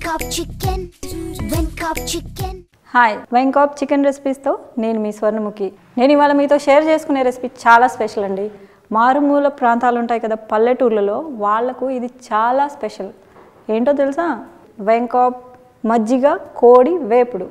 Venkop chicken, Venkop chicken. Hi Venkop chicken రెసిపీస్తో నేను మీ స్వర్ణముఖి నేను ఇవాళ మీతో షేర్ చేసుకునే రెసిపీ చాలా స్పెషల్ అండి మారుమూల ప్రాంతాలు ఉంటాయి కదా పల్లెటూర్లలో వాళ్లకు ఇది చాలా స్పెషల్ ఏంటో తెలుసా వెంకాప్ మజ్జిగ కోడి వేపుడు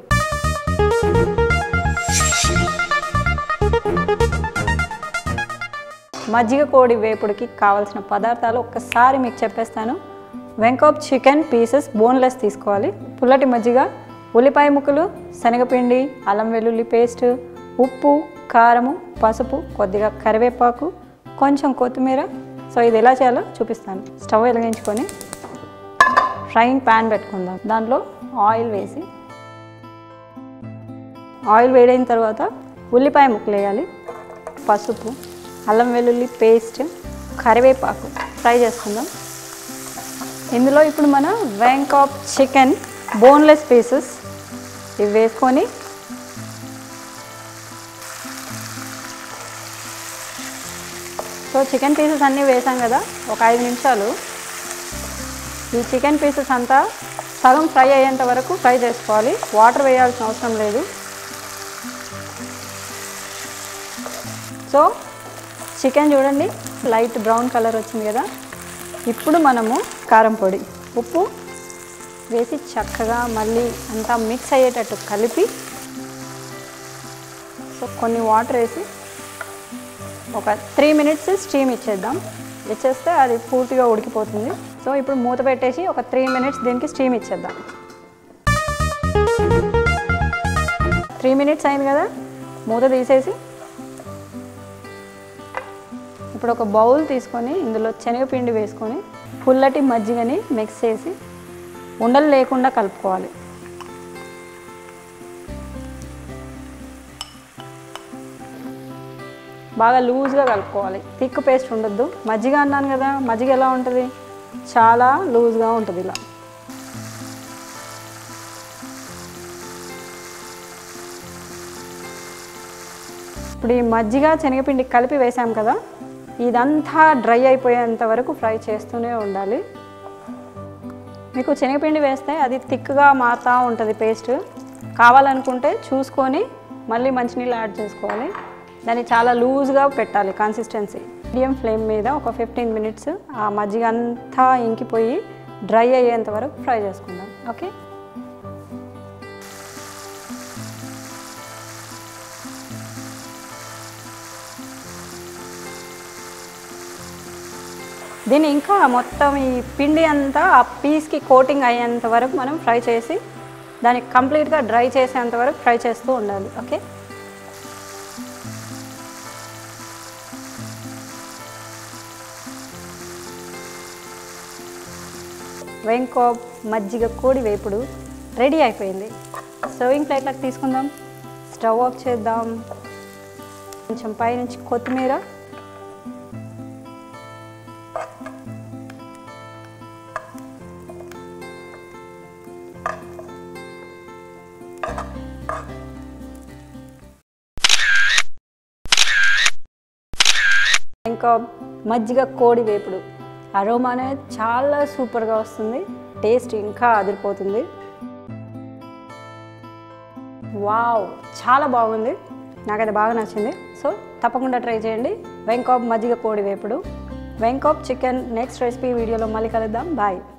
మజ్జిగ కోడి వేపుడుకి కావాల్సిన పదార్థాలు ఒక్కసారి మీకు చెప్పేస్తాను వెంకాప్ చికెన్ పీసెస్ బోన్లెస్ తీసుకోవాలి పుల్లటి మజ్జిగ ఉల్లిపాయ ముక్కలు శనగపిండి అల్లం వెల్లుల్లి పేస్ట్ ఉప్పు కారము పసుపు కొద్దిగా కరివేపాకు కొంచెం కొత్తిమీర సో ఇది ఎలా చేయాలో చూపిస్తాను స్టవ్ వెలిగించుకొని ఫ్రైయింగ్ ప్యాన్ పెట్టుకుందాం దాంట్లో ఆయిల్ వేసి ఆయిల్ వేడైన తర్వాత ఉల్లిపాయ ముక్కలు వేయాలి పసుపు అల్లం వెల్లుల్లి పేస్ట్ కరివేపాకు ఫ్రై చేసుకుందాం ఇందులో ఇప్పుడు మన వ్యాంకాప్ చికెన్ బోన్లెస్ పీసెస్ ఇవి వేసుకొని సో చికెన్ పీసెస్ అన్నీ వేసాం కదా ఒక ఐదు నిమిషాలు ఈ చికెన్ పీసెస్ అంతా సగం ఫ్రై అయ్యేంత వరకు ఫ్రై చేసుకోవాలి వాటర్ వేయాల్సిన అవసరం లేదు సో చికెన్ చూడండి లైట్ బ్రౌన్ కలర్ వచ్చింది కదా ఇప్పుడు మనము కారం పొడి ఉప్పు వేసి చక్కగా మళ్ళీ అంతా మిక్స్ అయ్యేటట్టు కలిపి సో కొన్ని వాటర్ వేసి ఒక త్రీ మినిట్స్ స్టీమ్ ఇచ్చేద్దాం ఇచ్చేస్తే అది పూర్తిగా ఉడికిపోతుంది సో ఇప్పుడు మూత పెట్టేసి ఒక త్రీ మినిట్స్ దీనికి స్టీమ్ ఇచ్చేద్దాం త్రీ మినిట్స్ అయింది కదా మూత తీసేసి ఇప్పుడు ఒక బౌల్ తీసుకొని ఇందులో శనగపిండి వేసుకొని పుల్లటి మజ్జిగని మిక్స్ చేసి ఉండలు లేకుండా కలుపుకోవాలి బాగా లూజ్గా కలుపుకోవాలి థిక్ పేస్ట్ ఉండొద్దు మజ్జిగ అన్నాను కదా మజ్జిగ ఎలా ఉంటుంది చాలా లూజ్గా ఉంటుంది ఇలా ఇప్పుడు ఈ మజ్జిగ శనగపిండి కలిపి వేసాం కదా ఇదంతా డ్రై అయిపోయేంత వరకు ఫ్రై చేస్తూనే ఉండాలి మీకు శనగపిండి వేస్తే అది థిక్గా మారుతూ ఉంటుంది పేస్ట్ కావాలనుకుంటే చూసుకొని మళ్ళీ మంచినీళ్ళు యాడ్ చేసుకోవాలి దాన్ని చాలా లూజ్గా పెట్టాలి కన్సిస్టెన్సీ మీడియం ఫ్లేమ్ మీద ఒక ఫిఫ్టీన్ మినిట్స్ ఆ మజ్జిగ అంతా ఇంకిపోయి డ్రై అయ్యేంత వరకు ఫ్రై చేసుకుందాం ఓకే దీన్ని ఇంకా మొత్తం ఈ పిండి అంతా ఆ పీస్కి కోటింగ్ అయ్యేంత వరకు మనం ఫ్రై చేసి దాన్ని కంప్లీట్గా డ్రై చేసేంత వరకు ఫ్రై చేస్తూ ఉండాలి ఓకే వెంకోప్ మజ్జిగ కోడి వేపుడు రెడీ అయిపోయింది సర్వింగ్ ప్లేట్లకు తీసుకుందాం స్టవ్ ఆఫ్ చేద్దాం కొంచెం పైనుంచి కొత్తిమీర ఇంకా మజ్జిగ కోడి వేపుడు అరోమా అనేది చాలా సూపర్గా వస్తుంది టేస్ట్ ఇంకా అదిరిపోతుంది వావ్ చాలా బాగుంది నాకైతే బాగా నచ్చింది సో తప్పకుండా ట్రై చేయండి వెంకాప్ మజ్జిగ కోడి వేపుడు వెంకాప్ చికెన్ నెక్స్ట్ రెసిపీ వీడియోలో మళ్ళీ కలుద్దాం బాయ్